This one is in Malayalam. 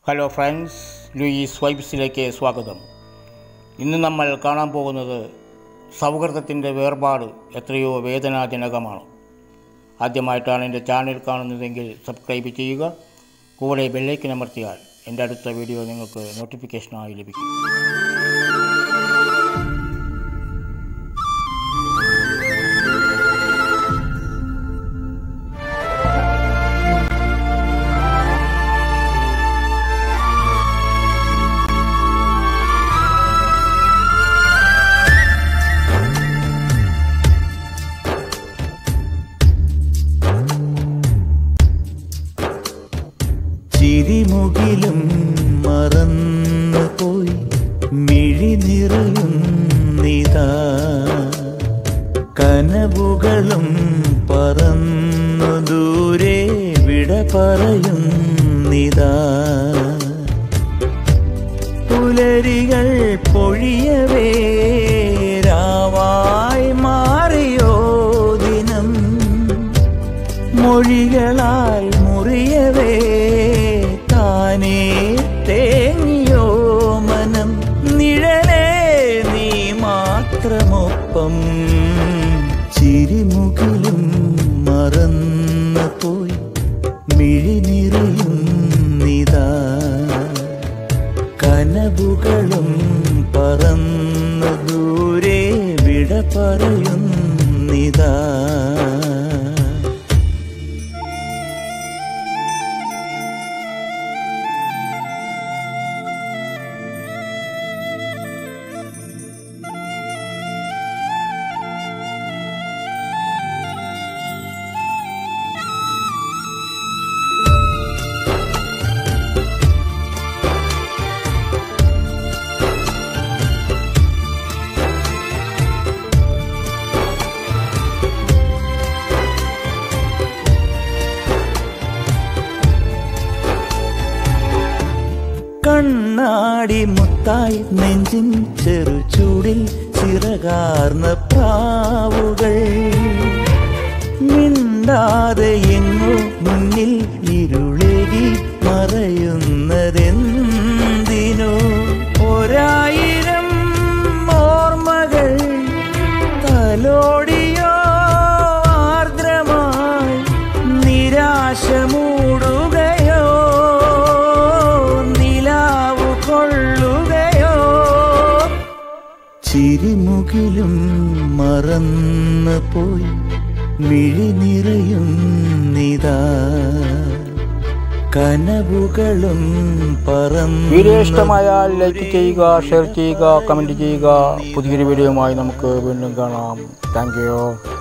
ഹലോ ഫ്രണ്ട്സ് ലൂയിസ് വൈബ്സിലേക്ക് സ്വാഗതം ഇന്ന് നമ്മൾ കാണാൻ പോകുന്നത് സൗഹൃദത്തിൻ്റെ വേർപാട് എത്രയോ വേദനാജനകമാണ് ആദ്യമായിട്ടാണ് എൻ്റെ ചാനൽ കാണുന്നതെങ്കിൽ സബ്സ്ക്രൈബ് ചെയ്യുക കൂടെ ബെല്ലൈക്കൻ അമർത്തിയാൽ എൻ്റെ അടുത്ത വീഡിയോ നിങ്ങൾക്ക് നോട്ടിഫിക്കേഷനായി ലഭിക്കും ചിരിമുകിലും മറന്നു പോയി മിഴി നിറയുന്നിതാ കനവുകളും പറന്നു ദൂരെ വിട പറയുന്നിതാ പുലരികൾ പൊഴിയവേ രാവായി മാറിയോ ദിനം മൊഴികളാൽ മുറിയവേ താനേ തേങ്ങിയോ മനം നിഴലേ നീ മാത്രമൊപ്പം ചിരിമുകിലും മറന്നു പോയി മിഴി നിറയുന്നിതാ കനവുകളും പറന്നു ദൂരെ വിട പറയുന്നിതാ കണ്ണാടി മുത്തായി നെഞ്ചിൻ ചെറുചൂടിൽ ചിറകാർന്ന പ്രാവുകൾ മിണ്ടാതെ എങ്ങോ മുന്നിൽ ഇരുളേകി മറയുന്നതെന്തിനോ ഒരായിരം ഓർമ്മകൾ തലോടിയോ ആർദ്രമായി നിരാശ മൂടുകയോ നിലാവു കൊള്ളുകയോ ചിരിമുകിലും മറന്നു പോയി മിഴി നിറയുന്നിതാ കനവുകളും പറന്നു വീഡിയോ ഇഷ്ടമായാൽ ലൈക്ക് ചെയ്യുക ഷെയർ ചെയ്യുക കമൻറ്റ് ചെയ്യുക പുതിയൊരു വീഡിയോയുമായി നമുക്ക് വീണ്ടും കാണാം താങ്ക് യു